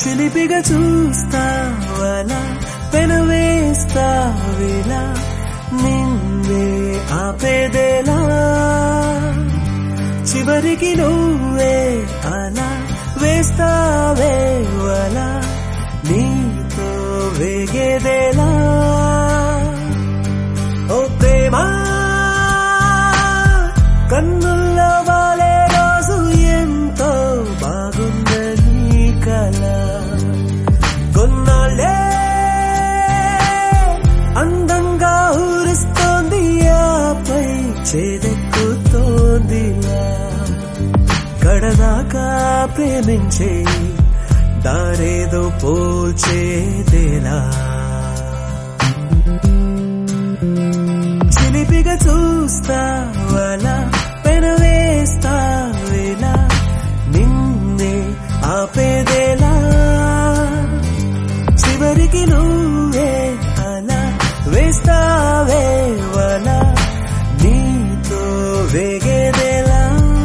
చిలిపిగా చూస్తావలా పెనవేస్తావిలా నిన్నే ఆపేదేలా చివరికి నువ్వే అలా వేస్తావే వలా నీతో వేగేదేలా ఓ ప్రేమ కన్నుల్లో వాలే రోజు ఎంతో బాగుందని కల కొన్నాళ్ళే అందంగా ఊరిస్తోంది ఆపై చేదెక్కుతోందిలా కడదాకా ప్రేమించే దారేదో పోల్చేదేలా చిలిపిగా చూస్తావలా పెనవేస్తావేలా నిన్నే ఆపేదేలా చివరికి నువ్వే అలా వేస్తావే వలా నీతో వేగేదేలా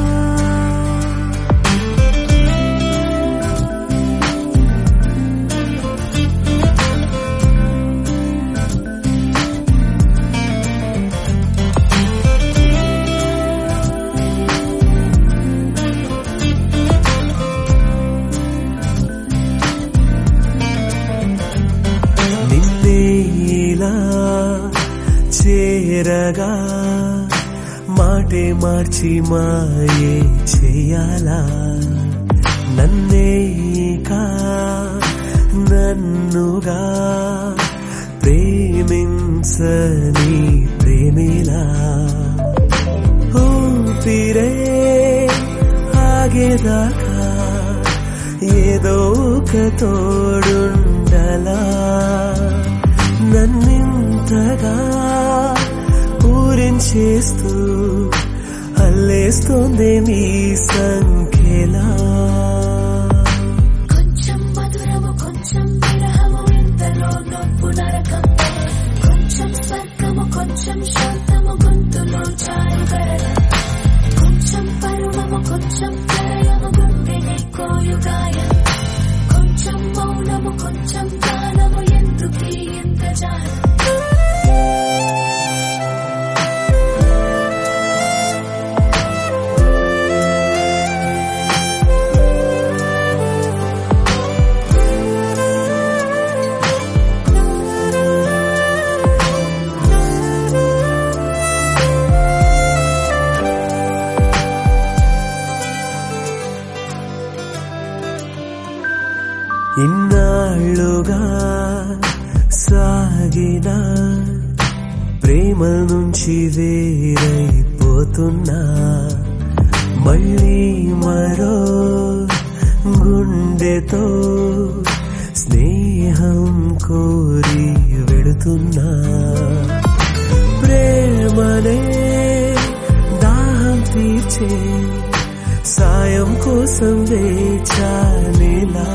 నిన్నే ఇలా చేరగా మాటే మార్చి మాయే చేయాలా నన్నే కా నన్నుగా ప్రేమించని ప్రేమిలా ఊపిరే ఆగేదాకా ఏదో ఒక తోడుండలా నన్నింతగా ఊరించేస్తూ అల్లేస్తోంది నీ సంఖ్యలా కొంచెం మధురము కొంచెం విరహము ఇంతలో నొప్పు నరకం కొంచెం స్వర్గము కొంచెం శాంతము గొంతులో చారు గరలం కొంచెం పరువము కొంచెం ప్రళయము గుండెని కోయు గాయం కొంచెం మౌనము కొంచెం గానము ఎందుకీ ఇంత జాలం ఇన్నాళ్ళుగా సాగిన ప్రేమ నుంచి వేరైపోతున్నా మళ్ళీ మరో గుండెతో స్నేహం కోరి వెడుతున్నా ప్రేమనే దాహం తీర్చే సాయం కోసం వేచాలిలా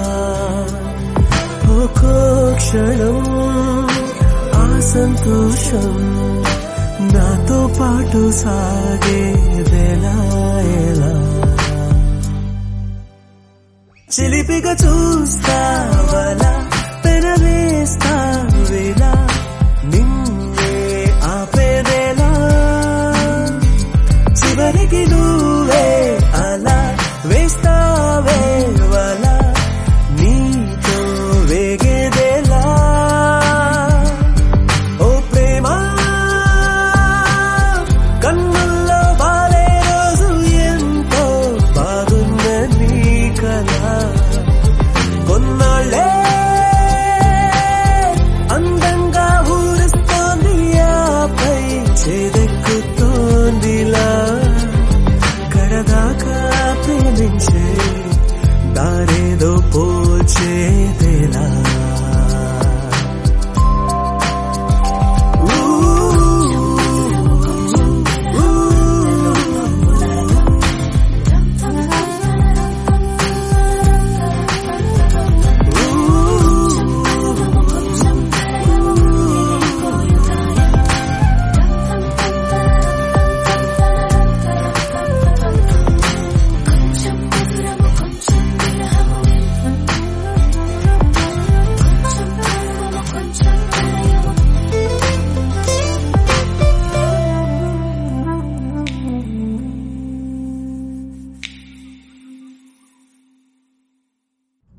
ఒక్కో క్షణం ఆ సంతోషం నాతో పాటు సాగేదెలా ఎలా చిలిపిగా చూస్తావలా పెనవేస్తావేలా నిన్నే ఆపేదేలా చివరికి నువ్వే అలా వేస్తావే వలా నీతో వేగేదేలా ఓ ప్రేమ కన్నుల్లో బాలే రోజు ఎంతో బాగుందని కల కొన్నాళ్ళ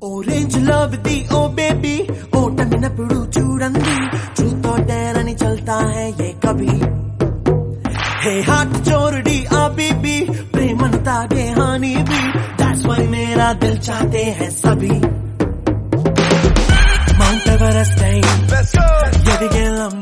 orange love the oh baby ఓటమినప్పుడు చూడండి ట్రూత్ డేర్ అని చల్తా హై ఏ కభీ హే హార్ట్ చోరుడి ఆ బీబీ ప్రేమను తాగే హాని బీ దాట్స్ వై మేరా దిల్ చాహతే హై సభీ మౌంట్ ఎవరెస్ట్ అయి ఎదిగే